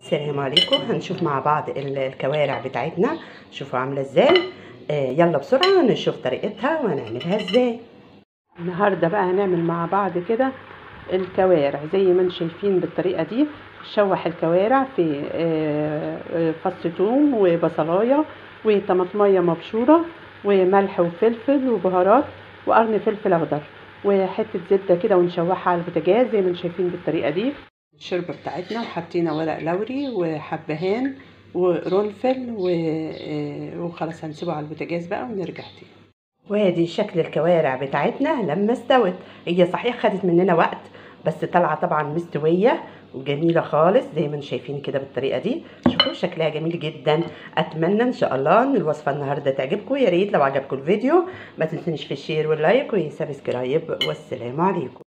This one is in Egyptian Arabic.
السلام عليكم هنشوف مع بعض ال- الكوارع بتاعتنا شوفوا عامله ازاي آه يلا بسرعه نشوف طريقتها وهنعملها ازاي النهارده بقى هنعمل مع بعض كده الكوارع زي ما انتم شايفين بالطريقه دي شوح الكوارع في آه، آه، فص ثوم وبصلايه وطماطميه مبشوره وملح وفلفل وبهارات وقرن فلفل اخضر وحته زبده كده ونشوحها على البوتاجاز زي ما انتم شايفين بالطريقه دي الشوربه بتاعتنا وحطينا ورق لوري وحبهان وقرنفل و... آه، وخلاص هنسيبه على البوتاجاز بقى ونرجع تاني وادي شكل الكوارع بتاعتنا لما استوت هي صحيح خدت مننا وقت بس طالعه طبعا مستويه وجميله خالص زي ما انتم شايفين كده بالطريقه دي شوفوا شكلها جميل جدا اتمنى ان شاء الله ان الوصفه النهارده تعجبكم يا ريت لو عجبكم الفيديو ما تنسونيش في الشير واللايك وسبسكرايب والسلام عليكم